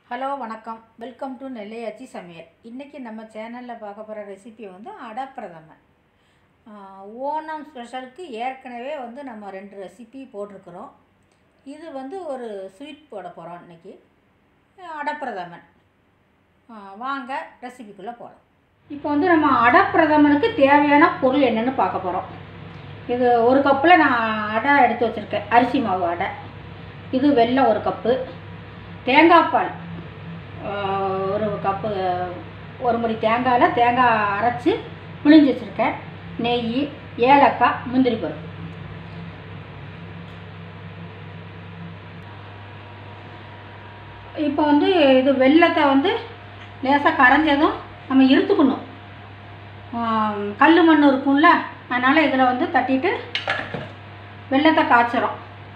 hello வணக்கம் welcome to நெல்லையாச்சி சமையல் இன்றைக்கி நம்ம சேனலில் பார்க்க போகிற ரெசிபி வந்து அடப்பிரதமன் ஆஹ் ஓணம் ஸ்பெஷலுக்கு ஏற்கனவே வந்து நம்ம ரெண்டு ரெசிபி போட்டிருக்கிறோம் இது வந்து ஒரு ஸ்வீட் போட போகிறோம் இன்றைக்கி அடப்பிரதமன் ஆஹ் வாங்க ரெசிபிக்குள்ளே போகலாம் இப்போ வந்து நம்ம அடப்பிரதமனுக்கு தேவையான பொருள் என்னென்னு பார்க்க போகிறோம் இது ஒரு கப்பில் நான் அடை எடுத்து வச்சுருக்கேன் அரிசி மாவு அடை இது வெல்லம் ஒரு கப்பு தேங்காய் பால் ஆஹ் ஒரு கப்பு ஒரு முடி தேங்காயில் தேங்காய் அரைச்சி பிழிஞ்சு வச்சுருக்கேன் நெய் ஏலக்காய் முந்திரி பருப்பு இப்போ வந்து இது வெல்லத்தை வந்து லேசாக கரைஞ்சதும் நம்ம இருத்துக்கணும் கல் மண் இருக்கும்ல அதனால் இதில் வந்து தட்டிட்டு வெல்லத்தை காய்ச்சிரும்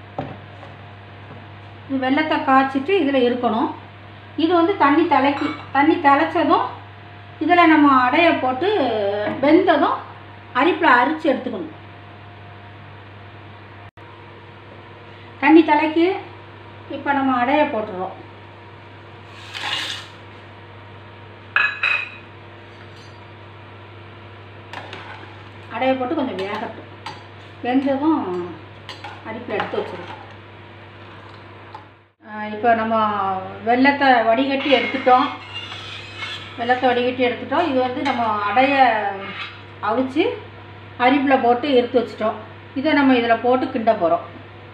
இது வெல்லத்தை காய்ச்சிட்டு இதில் இருக்கணும் இது வந்து தண்ணி தலைக்கி தண்ணி தலைச்சதும் இதில் நம்ம அடையை போட்டு வெந்ததும் அரிப்பில் அரிச்சு எடுத்துக்கணும் தண்ணி தலைக்கு இப்போ நம்ம அடையை போட்டுருவோம் அடையை போட்டு கொஞ்சம் வேகட்டும் வெந்ததும் அரிப்பில் எடுத்து வச்சிருக்கோம் இப்போ நம்ம வெள்ளத்தை வடிகட்டி எடுத்துட்டோம் வெள்ளத்தை வடிகட்டி எடுத்துட்டோம் இது வந்து நம்ம அடைய அவிச்சு அரிப்பில் போட்டு எடுத்து வச்சிட்டோம் இதை நம்ம இதில் போட்டு கிண்ட போகிறோம்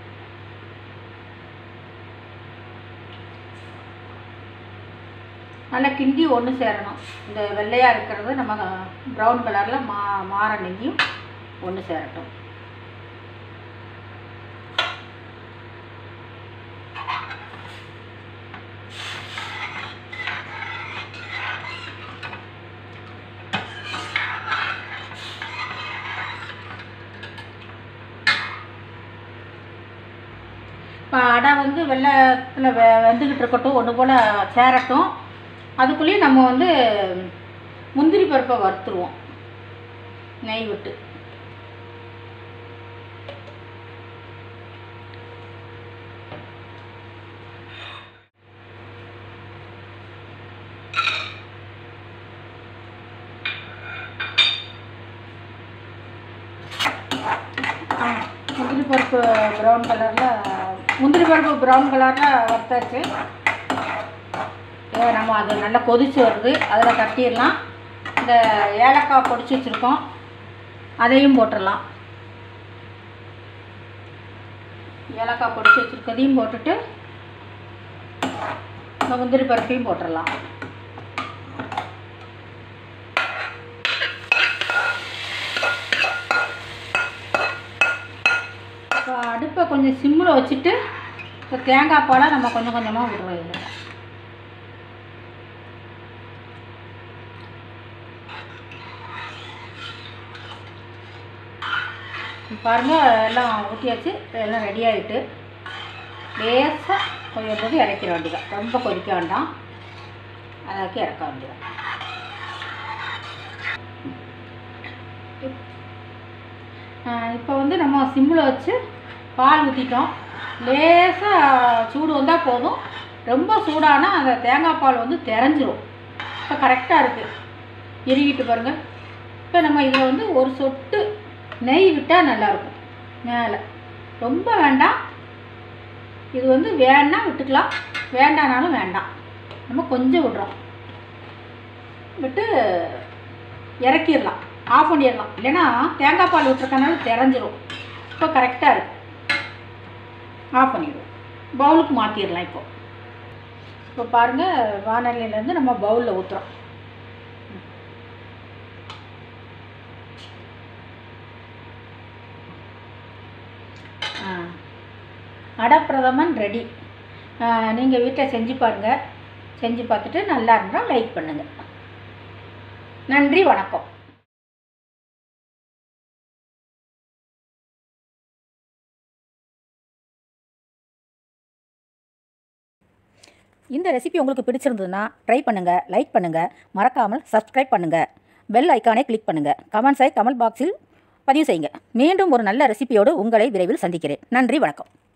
நல்லா கிண்டி ஒன்று சேரணும் இந்த வெள்ளையாக இருக்கிறது நம்ம ப்ரௌன் கலரில் மா மாற நெய்யும் ஒன்று சேரட்டும் இப்போ அடை வந்து வெள்ளத்தில் வெ வெந்துக்கிட்டு இருக்கட்டும் ஒன்று போல் சேரட்டும் அதுக்குள்ளேயும் நம்ம வந்து முந்திரி பருப்பை வறுத்துருவோம் நெய் விட்டு ஆ, முந்திரி பருப்பு ப்ரௌன் கலரில் முந்திரி பருப்பு ப்ரௌன் கலரில் வறுத்தாச்சு ஏ, நம்ம அது நல்லா கொதிச்சு வருது அதில் தட்டிடலாம் இந்த ஏலக்காய் பொடிச்சு வச்சுருக்கோம் அதையும் போட்டுடலாம் ஏலக்காய் பொடிச்சு வச்சுருக்கதையும் போட்டுட்டு இந்த முந்திரி பருப்பையும் போட்டுடலாம் இப்போ அடுப்பை கொஞ்சம் சிம்மில் வச்சுட்டு இப்போ தேங்காய் பாலை நம்ம கொஞ்சம் கொஞ்சமாக விடுறோம் இதில் பாருங்க எல்லாம் ஊற்றியாச்சு எல்லாம் ரெடி ஆகிட்டு லேசாக கொஞ்சம் போது இறக்கிற வேண்டியதான் ரொம்ப கொதிக்க வேண்டாம் அதாக்கி இறக்க வேண்டியதான் இப்போ வந்து நம்ம சிம்மில் வச்சு பால் ஊற்றிட்டோம் லேசாக சூடு வந்தால் போதும் ரொம்ப சூடானால் அந்த தேங்காய் பால் வந்து தெரிஞ்சிரும் இப்போ கரெக்டாக இருக்குது இறுகிட்டு பாருங்கள் இப்போ நம்ம இதில் வந்து ஒரு சொட்டு நெய் விட்டால் நல்லாயிருக்கும் மேலே ரொம்ப வேண்டாம் இது வந்து வேணா விட்டுக்கலாம் வேண்டானாலும் வேண்டாம் நம்ம கொஞ்சம் விடுறோம் விட்டு இறக்கிடலாம் ஆஃப் பண்ணிடலாம் இல்லைன்னா தேங்காய் பால் விட்டுருக்கனால தெரிஞ்சிரும் இப்போ கரெக்டாக இருக்கு ஆஃப் பண்ணிடுவோம் பவுலுக்கு மாற்றிடலாம் இப்போ இப்போ பாருங்கள் வானொலியிலேருந்து நம்ம பவுலில் ஊற்றுறோம் அடப்பிரதமன் ரெடி நீங்கள் வீட்டில் செஞ்சு பாருங்கள் செஞ்சு பார்த்துட்டு நல்லா இருந்தால் லைக் பண்ணுங்கள் நன்றி வணக்கம் இந்த ரெசிபி உங்களுக்கு பிடிச்சிருந்ததுன்னா ட்ரை பண்ணுங்கள் லைக் பண்ணுங்கள் மறக்காமல் சப்ஸ்கிரைப் பண்ணுங்கள் பெல் ஐக்கானை கிளிக் பண்ணுங்கள் கமெண்ட்ஸை கமெண்ட் பாக்ஸில் பதிவு செய்யுங்க மீண்டும் ஒரு நல்ல ரெசிபியோடு உங்களை விரைவில் சந்திக்கிறேன் நன்றி வணக்கம்